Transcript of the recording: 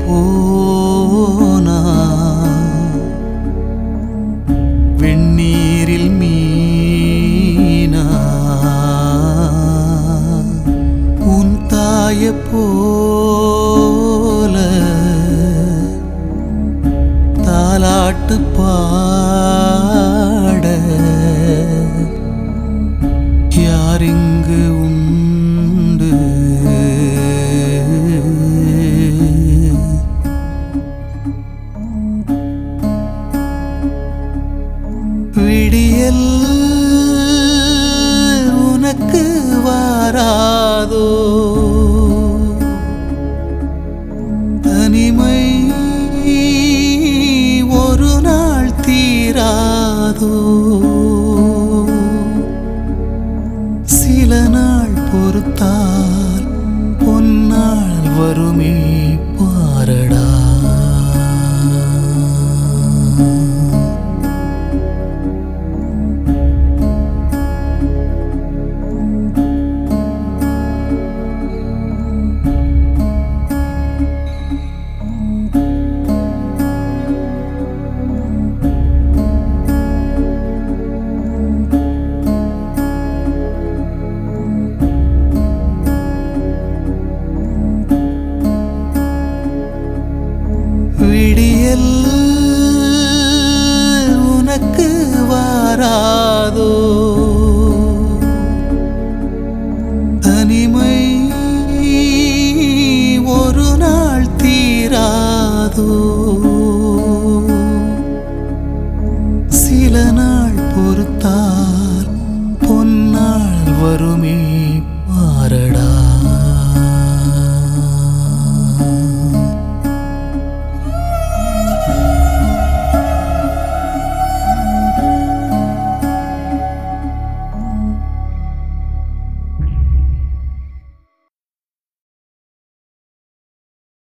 போனா வெந்நீரில் மீனா உன் தாய போல தாலாட்டு பாட யாரிங்கு உண்டு விடியல் உனக்கு வாராதோ தனிமை ஒரு நாள் தீராதோ சில நாள் பொறுத்தால் பொன்னாள் வருமே பாரடா விடியல் உனக்கு வாராதோ தனிமை ஒரு நாள் தீராதோ சில நாள் பொறுத்தால் பொன்னாள் வருமே